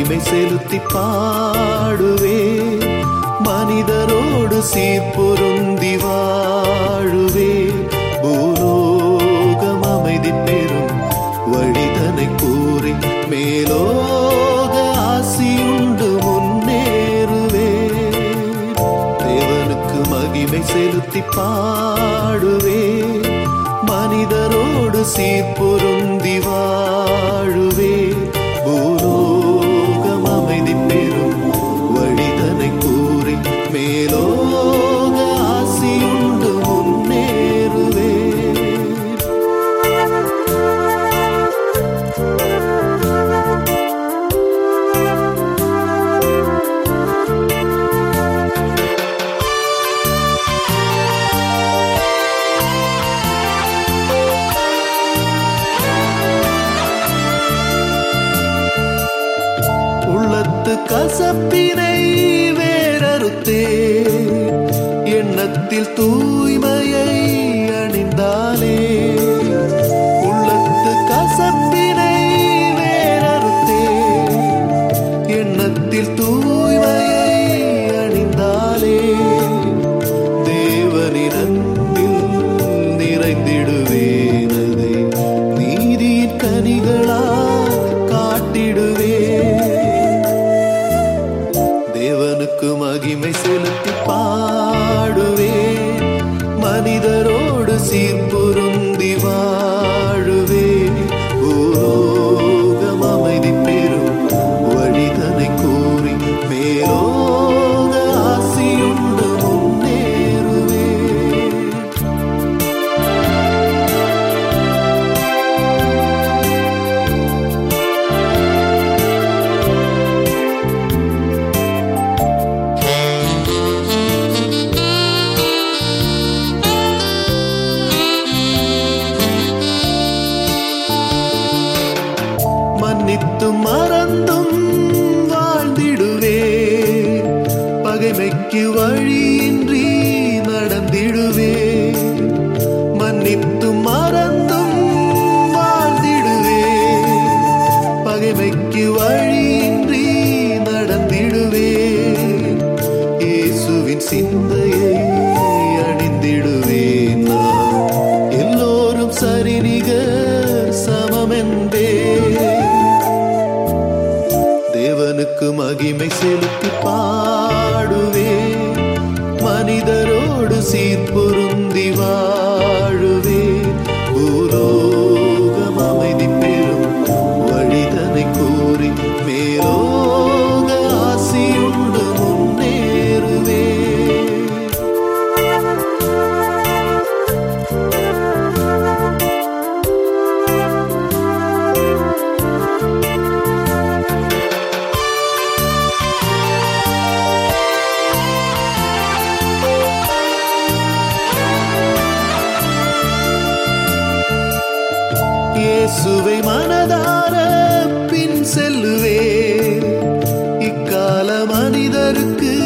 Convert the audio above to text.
மகிமை செலுத்தி பாடுவே மனிதரோடு சீர்பொருந்தி வாழுவே பூலோகம் அமைதி பெறும் வழிதனை கூறி மேலோக ஆசியுண்டு முன்னேறுவே தேவனுக்கு மகிமை செலுத்தி பாடுவே மனிதரோடு சீர்பொருந்தி வாழுவே பூலோகம் அமைதி பெறும் வழிதனை கூறி மேலோக ஆசியுண்டு முன்னேறுவே உள்ளத்து கசப்பினை வேறறுத்தே எண்ணத்தில் தூய்மையை அணிந்தாலே உள்ளத்து கசப்பினை வேறறுத்தே எண்ணத்தில் தூய்மையை அணிந்தாலே தேவனிடத்தில் நிறைந்திடுவேன் அதை நீதியின் கனிகளால் காட்டிடுவே தேவனுக்கு மகிமை செலுத்தி பாடுவே மனிதரோடு சீர்புருந்தி வாழுவே பூலோகம் அமைதி பெறும் வழிதனை கூறி மேலோக ஆசியுண்டு முன்னேறுவே மன்னித்தும் மறந்தும் வாழ்ந்திடுவே பகைமைக்கு வழியின்றி நடந்திடுவே மன்னித்தும் மறந்தும் வாழ்ந்திடுவே பகைமைக்கு வழியின்றி நடந்திடுவே இயேசுவின் சிந்தையை அணிந்திடுவேன் நான் எல்லோரும் சரிநிகர் சமமென்பே தேவனுக்கு மகிமை செலுத்தி பாடுவே மனிதரோடு சீர்பொருந்தி வாழுவே பூலோகம் அமைதி பெறும் வழிதனை கூறி மேலோக ஆசியுண்டு முன்னேறுவே இயேசுவை மனதார பின் செல்லுவே இக்கால மனிதருக்கு